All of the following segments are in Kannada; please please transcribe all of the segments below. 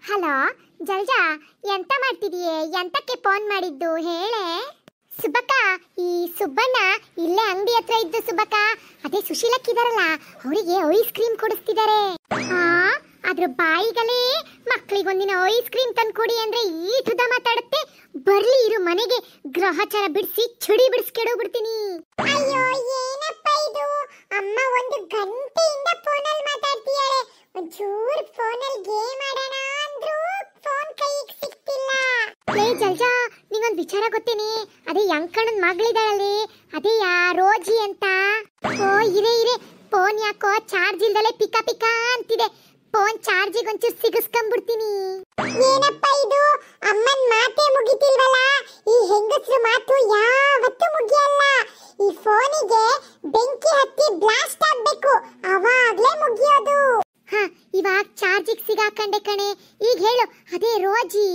ಹಲೋ ಜಲ್ಜಾ ಎಂತ ಮಾಡ್ತಿದೀಯೇ ಎಂತಕ್ಕೆ ಫೋನ್ ಮಾಡಿದ್ದು ಹೇಳೆ ಸುಬ್ಬಕ್ಕ ಈ ಸುಬ್ಬಣ್ಣ ಇಲ್ಲೇ ಅಂಗಡಿ ಹತ್ರ ಇದ್ದು ಸುಬ್ಬಕ್ಕ ಅದೇ ಸುಶೀಲಕ್ಕಿದಾರಲ್ಲ ಅವರಿಗೆ ಐಸ್ ಕ್ರೀಮ್ ಕೊಡಿಸ್ತಿದ್ದಾರೆ ಆ ಅದ್ರ ಬಾಯಿಗಲೇ ಮಕ್ಕಳಿಗೊಂದಿನ ಐಸ್ ಕ್ರೀಮ್ ತಂದ್ಕೊಡಿ ಅಂದ್ರೆ ಈ ತುದ ಮಾತಾಡುತ್ತೆ ಬರ್ಲಿ ಇರು ಮನೆಗೆ ಗ್ರಹಚಾರ ಬಿಡಿಸಿ ಚುಡಿ ಬಿಡಿಸ್ಕೆಡೋ ಬಿಡ್ತೀನಿ ಅಯ್ಯೋ ಏನಪ್ಪ ಇದು ಅಮ್ಮ ಒಂದು ಗಂಟೆಯಿಂದ ಫೋನಲ್ಲಿ ಮಾತಾಡ್ತಿಯಾಳೆ ಒಂಚೂರು ಫೋನಲ್ಲಿ ಗೇಮ್ ಆಡೋಣ ಅಂದ್ರೂ ಫೋನ್ ಕೈಗೆ ಸಿಗ್ತಿಲ್ಲ ಲೇ ಜಲ್ಜಾ ನಿಂಗೊಂದು ವಿಚಾರ ಗೊತ್ತೇನಿ ಅದೇ ಯಂಕಣ್ಣನ ಮಗಳಿದಾಳಲ್ಲಿ ಅದೇ ಯಾ ರೋಜಿ ಅಂತ ಓ ಇರೆ ಇರೆ ಫೋನ್ ಯಾಕೋ ಚಾರ್ಜ್ ಇಲ್ದಲೆ ಪಿಕ ಪಿಕ ಅಂತಿದೆ ಫೋನ್ ಚಾರ್ಜಿಗೆ ಒಂಚೂರು ಸಿಗಿಸ್ಕೊಂಡ್ಬಿಡ್ತೀನಿ ಏನಪ್ಪ ಇದು ಅಮ್ಮನ್ ಮಾತೇ ಮುಗಿತಿಲ್ವಲ್ಲ ಈ ಹೆಂಗಸ್ರು ಮಾತು ಯಾವತ್ತೂ ಮುಗಿಯಲ್ಲ ಈ ಫೋನಿಗೆ ಬೆಂಕಿ ಹತ್ತಿ ಬ್ಲಾಸ್ಟ್ ಆಗ್ಬೇಕು ಅವಾಗ್ಲೇ ಮುಗಿಯೋದು ಹ ಇವಾಗ ಚಾರ್ಜಿಗೆ ಸಿಗಾಕಂಡೆ ಕಣೆ ಈಗ ಹೇಳು ಅದೇ ರೋಜಿ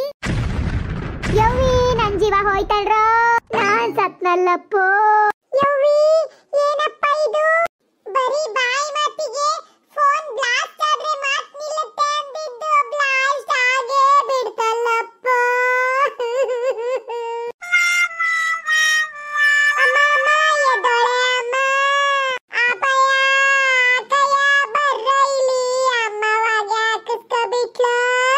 ಯವ್ವಿ ನನ್ ಜೀವ ಹೋಯ್ತಲ್ರೋ ನಾನ್ ಸತ್ನಲ್ಲಪ್ಪೋ ಯವ್ವಿ ಏನಪ್ಪ ಇದು ಬರೀ ಬಾಯಿ ಮಾತಿಗೆ ಫೋನ್ ಬ್ಲಾಸ್ಟ್ ಆದ್ರೆ ಮಾತ್ ನಿಲ್ಲುತ್ತೆ ಅಂದಿದ್ದು ಬ್ಲಾಸ್ಟ್ ಆಗೇ ಬಿಡ್ತಲ್ಲಪ್ಪ ಅಮ್ಮ ಅಮ್ಮ ಎದ್ದೋಳೆ ಅಮ್ಮ ಅಪಾಯ ಅಕಯ ಬರ್ರ ಇಲ್ಲಿ ಅಮ್ಮವಾಗ ಹಾಕಿಸ್ಕೊಬಿಟ್ಲು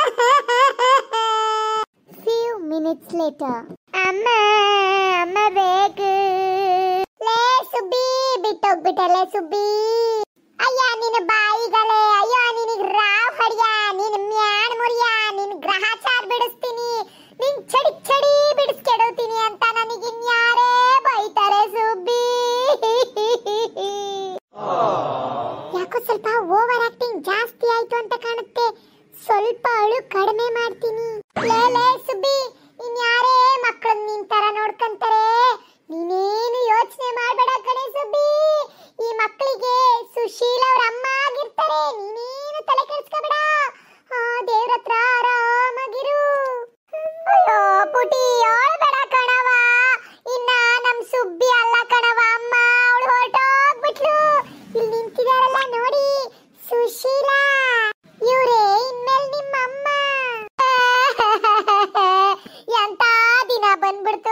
few minutes later. ಅಮ್ಮ ಅಮ್ಮ ಬೇಕು ಲೇ ಸುಬ್ಬಿ ಬಿಟ್ಟೋಗ್ಬಿಟ್ಟಲೆ ಸುಬ್ಬಿ ಅಯ್ಯ ನಿನ್ನ ಬಾಯಿಗಲೆ ಅಯ್ಯೋ ನಿನಗ್ ರಾವ್ ಹಡಿಯ ನಿನ್ ಮ್ಯಾನ್ ಮುರಿಯ ನಿನ್ ಗ್ರಹಚಾರ ಬಿಡಿಸ್ತೀನಿ ನಿನ್ ಚಡಿ ಚಡಿ ಬಿಡಿಸ್ಕೆಡೋತೀನಿ ಅಂತ ನನಗೆ ಇನ್ಯಾರೇ ಬೈತಾರೆ ಸುಬ್ಬಿ ಯಾಕೋ ಸ್ವಲ್ಪ ಓವರ್ ಆಕ್ಟಿಂಗ್ ಜಾಸ್ತಿ ಆಯ್ತು ಅಂತ ಕಾಣುತ್ತೆ ಸ್ವಲ್ಪ ಅಳು ಕಡಿಮೆ ಮಾಡ್ತೀನಿ ಲೇ ಲೇ ಸುಬ್ಬಿ ಇನ್ಯಾರೇ ಮಕ್ಕಳನ್ನ ನಿನ್ ತರ ನೋಡ್ಕಂತಾರೆ ನೀನೇನು ಯೋಚನೆ ಮಾಡ್ಬೇಡ ಕಣೆ ಸುಬ್ಬಿ ಈ ಮಕ್ಕಳಿಗೆ ಸುಶೀಲ ಅವ್ರ ಅಮ್ಮ ಆಗಿರ್ತಾರೆ ನೀನೇನು ತಲೆ ಕೆಡಿಸ್ಕೋಬೇಡ ಆ ದೇವ್ರ ಹತ್ರ ಆರಾಮಾಗಿರು ಅಯ್ಯೋ ಪುಟಿ ಬೇಡ ಕಣವ ಇನ್ನ ನಮ್ ಸುಬ್ಬಿ ಅಲ್ಲ ಕಣವ ಅಮ್ಮ ಅವಳು ಹೊರಟೋಗ್ಬಿಟ್ಲು ಇಲ್ಲಿ ನಿಂತಿದಾರಲ್ಲ ನೋಡಿ ಸುಶೀಲಾ ಇವ್ರೇ ಇನ್ಮೇಲ್ ನಿಮ್ಮ ಅಮ್ಮ ಎಂತ ದಿನ ಬಂದ್ಬಿಡ್ತು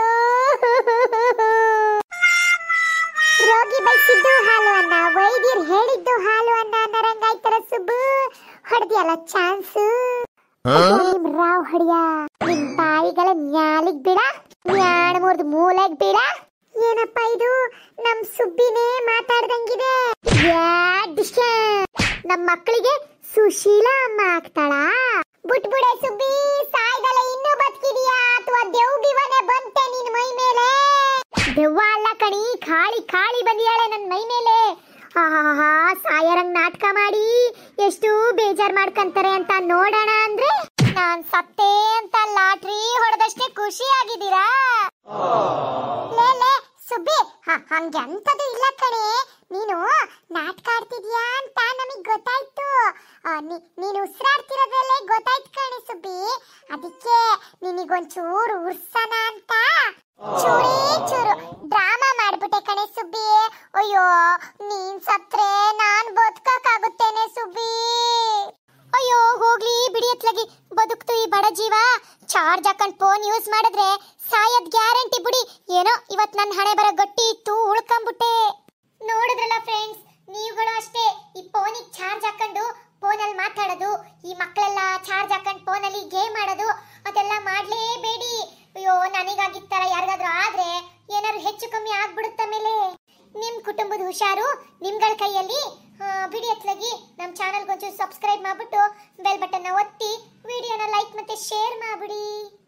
ರೋಗಿ ಬಯಸಿದ್ದು ಹಾಲು ಅನ್ನ ವೈದ್ಯರು ಹೇಳಿದ್ದು ಹಾಲು ಅನ್ನ ಅನ್ನರಂಗಾಯ್ತರ ಸುಬ್ಬು ಹೊಡೆದಿಯಲ್ಲ ಚಾನ್ಸ್ ನಿಮ್ ರಾವ್ ಹೊಡಿಯ ನಿಮ್ ಬಾಯಿಗಳ ನ್ಯಾಲಿಗ್ ಬಿಡ ನ್ಯಾಣ ಮುರ್ದು ಮೂಲೆಗ್ ಬಿಡ ಏನಪ್ಪ ಇದು ನಮ್ ಸುಬ್ಬಿನೇ ಮಾತಾಡ್ದಂಗಿದೆ ಯಾಡಿಶ ನಮ್ ಮಕ್ಕಳಿಗೆ ಸುಶೀಲಾ ಅಮ್ಮ ಆಗ್ತಾಳಾ ಬಿಟ್ಬಿಡೆ ಸುಬ್ಬಿ ಸಾಯ್ದಲ್ಲ ಇನ್ನೂ ಬದುಕಿದೀಯಾ ಅಥವಾ ದೇವ್ ಗಿವನೆ ಬಂತೆ ನಿನ್ ಮೈ ಮೇಲೆ ದೆವ್ವ ಅಲ್ಲ ಕಣಿ ಖಾಳಿ ಖಾಳಿ ಬಂದಿಯಾಳೆ ನನ್ ಮೈ ಮೇಲೆ ಆಹಾ ಸಾಯರಂಗ್ ನಾಟಕ ಮಾಡಿ ಎಷ್ಟು ಬೇಜಾರ್ ಮಾಡ್ಕಂತಾರೆ ಅಂತ ನೋಡೋಣ ಅಂದ್ರೆ ನಾನ್ ಸತ್ತೇ ಅಂತ ಲಾಟ್ರಿ ಹೊಡೆದಷ್ಟೇ ಖುಷಿ ಆಗಿದ್ದೀರಾ ಲೇ ಲೇ ಸುಬ್ಬಿ ಹ- ಹಂಗೆ ಅಂತದು ಇಲ್ಲ ಕಣೆ ನೀನು ನಾಟಕ ಆಡ್ತಿದ್ಯಾ ಅಂತ ನಮಗ್ ಗೊತ್ತಾಯ್ತು ಆ, ನೀ- ನೀನು ಉಸಿರಾಡ್ತಿರೋದ್ರಲ್ಲೇ ಗೊತ್ತಾಯ್ತು ಕಣೆ ಸುಬ್ಬಿ ಅದಕ್ಕೆ ನಿನಗೊಂಚೂರು ಉರ್ಸನ ಅಂತ ಚೂರೇ ಚೂರು ಡ್ರಾಮಾ ಮಾಡ್ಬಿಟ್ಟೆ ಕಣೆ ಸುಬ್ಬಿ ಅಯ್ಯೋ ನೀನ್ ಸತ್ರೆ ನಾನ್ ಬದುಕಕ್ಕಾಗುತ್ತೇನೆ ಸುಬ್ಬಿ ಅಯ್ಯೋ ಹೋಗ್ಲಿ ಬಿಡಿ ಎತ್ಲಗಿ ಬದುಕ್ತು ಈ ಬಡ ಜೀವ ಚಾರ್ಜ್ ಹಾಕೊಂಡ್ ಫೋನ್ ಯೂಸ್ ಮಾಡಿದ್ರೆ ಸಾಯದ್ ಗ್ಯಾರಂಟಿ ಬಿಡಿ ಏನೋ ಇವತ್ ನನ್ ಹಣೆ ಬರ ಗಟ್ಟಿ ಇತ್ತು ಉಳ್ಕೊಂಬಿಟ್ಟೆ ನೋಡಿದ್ರಲ್ಲ ಫ್ರೆಂಡ್ಸ್ ನೀವುಗಳು ಅಷ್ಟೇ ಈ ಫೋನಿಗೆ ಚಾರ್ಜ್ ಹಾಕೊಂಡು ಫೋನಲ್ಲಿ ಮಾತಾಡೋದು ಈ ಮಕ್ಕಳೆಲ್ಲ ಚಾರ್ಜ್ ಹಾಕೊಂಡು ಫೋನಲ್ಲಿ ಗೇಮ್ ಆಡೋದು ಅದೆಲ್ಲ ಮಾಡ್ಲೇಬೇಡಿ ಅಯ್ಯೋ ನನಗಾಗಿದ್ ತರ ಯಾರಿಗಾದ್ರೂ ಆದ್ರೆ ಏನಾದ್ರು ಹೆಚ್ಚು ಕಮ್ಮಿ ಆಗ್ಬಿಡುತ್ತ ಮೇಲೆ ನಿಮ್ ಕುಟುಂಬದ ಹುಷಾರು ನಿಮ್ಗಳ ಕೈಯಲ್ಲಿ ಆ, ಬಿಡಿ ಎತ್ಲಗಿ ನಮ್ಮ ಚಾನಲ್ಗೆ ಒಂಚೂರು ಸಬ್ಸ್ಕ್ರೈಬ್ ಮಾಡ್ಬಿಟ್ಟು ಬೆಲ್ ಬಟನ್ನ ಒತ್ತಿ ವಿಡಿಯೋನ ಲೈಕ್ ಮತ್ತೆ ಶೇರ್ ಮಾಡ್ಬಿಡಿ